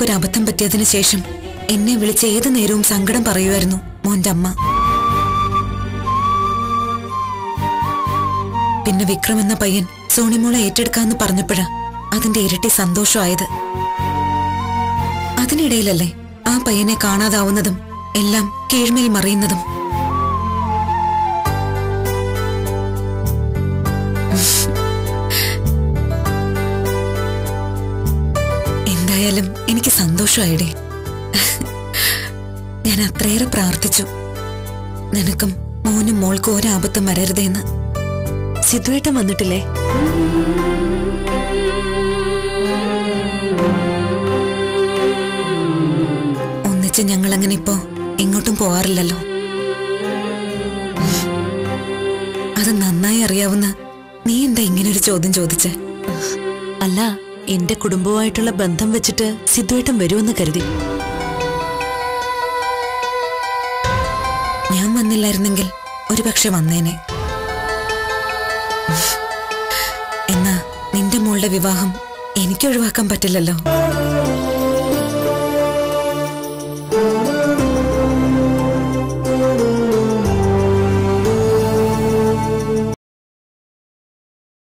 മോൾക്കൊരു അബദ്ധം പറ്റിയതിനു ശേഷം എന്നെ വിളിച്ച് ഏതു നേരവും സങ്കടം പറയുമായിരുന്നു മോന്റെ അമ്മ പിന്നെ വിക്രം എന്ന പയ്യൻ സോണിമോളെ ഏറ്റെടുക്കാന്ന് പറഞ്ഞപ്പോഴാ അതിന്റെ ഇരട്ടി സന്തോഷമായത് അതിനിടയിലല്ലേ ആ പയ്യനെ കാണാതാവുന്നതും എല്ലാം കീഴ്മേൽ മറിയുന്നതും എന്തായാലും എനിക്ക് സന്തോഷമായിടേ ഞാൻ അത്രയേറെ പ്രാർത്ഥിച്ചു നിനക്കും മോനും മോൾക്കും ഒരാപത്തും വരരുതേന്ന് സിദ്ധുവേട്ടൻ വന്നിട്ടില്ലേ ഒന്നിച്ച് ഞങ്ങൾ അങ്ങനെ ഇപ്പോ എങ്ങോട്ടും പോവാറില്ലല്ലോ അത് നന്നായി അറിയാവുന്ന നീ എന്താ ഇങ്ങനൊരു ചോദ്യം ചോദിച്ചേ അല്ല എന്റെ കുടുംബവുമായിട്ടുള്ള ബന്ധം വെച്ചിട്ട് സിദ്ധുവേട്ടൻ വരുമെന്ന് കരുതി ഞാൻ വന്നില്ലായിരുന്നെങ്കിൽ ഒരുപക്ഷെ വന്നേനെ എന്നാ നിന്റെ മോളുടെ വിവാഹം എനിക്ക് ഒഴിവാക്കാൻ പറ്റില്ലല്ലോ